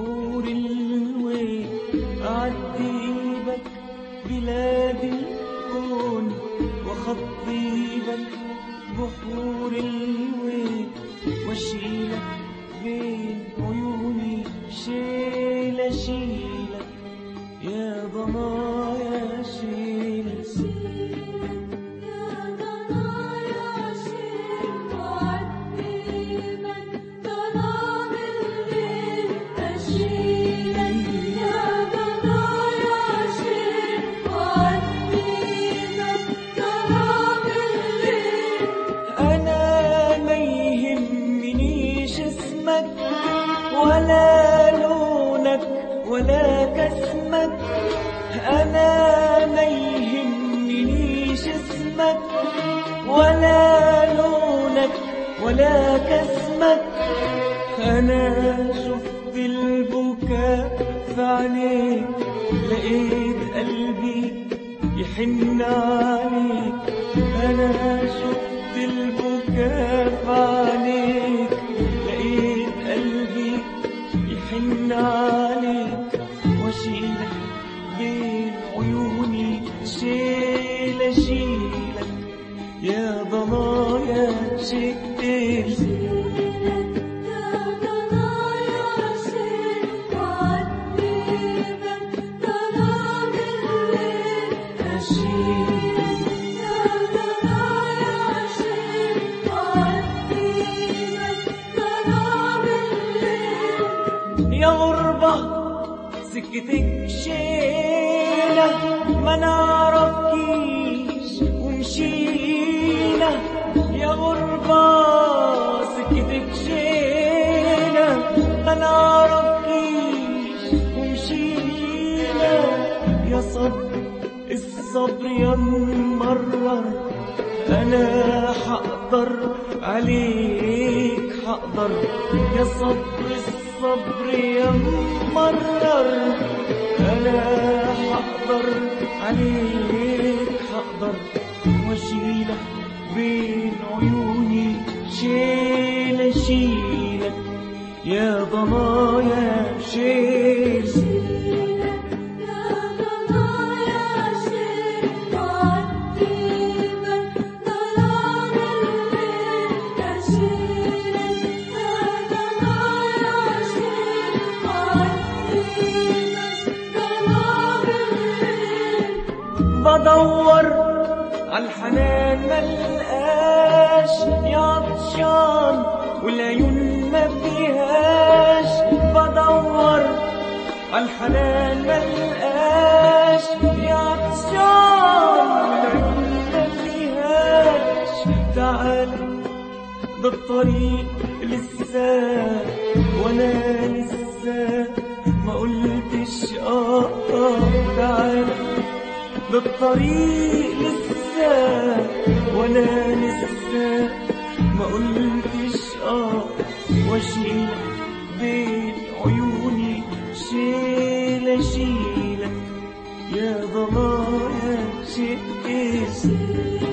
بحور الويل أعديبك بلاد الكون وخطيبك بحور الويل واشيلك بين عيوني شيلة شيلة يا ضنايا شيلة يا ضنايا شيل وعديمك ظلام الليل أشيلك يا ضنايا شيل وعديمك ظلام الليل أنا ما يهمنيش اسمك ولا لونك ولا كسمك أنا ما يهمنيش اسمك ولا لونك ولا كسمك أنا شفت البكاء في عينيك لقيت قلبي يحن عليك أنا شفت البكاء في عينيك لقيت قلبي يحن عليك واشيلك بين عيوني شيلة شيلك يا ضنايا شيل يا ضنايا شيل وعديمك ظلام الليل أشيل يا ضنايا شيل وعديمك ظلام الليل يا غربة سكتك شيلة ما نعرفكيش ومشينا يا غربة سكتك شيلة ما نعرفكيش ومشينا يا صبر الصبر يا ممرر انا حقدر عليك حقدر يا صبر الصبر يا ممرر انا حقدر عليك حقدر واشيلك بين عيوني شيلة شيلك يا ضنايا شيل يا ضنايا شيل وعديمك ظلام الليل أشيلك يا ضنايا شيل وعديمك ظلام الليل بدور عالحنان ملقاش يا عطشان والعيون ما فيهاش بدور عالحنان ملقاش يا عطشان والعيون ما فيهاش تعال ده الطريق لسه وانا لسه ما قلتش اه اه تعال ده الطريق لسه وانا لسه ما قلتش اه واشيلك بين عيوني شيلة شيلك يا ضنايا شيل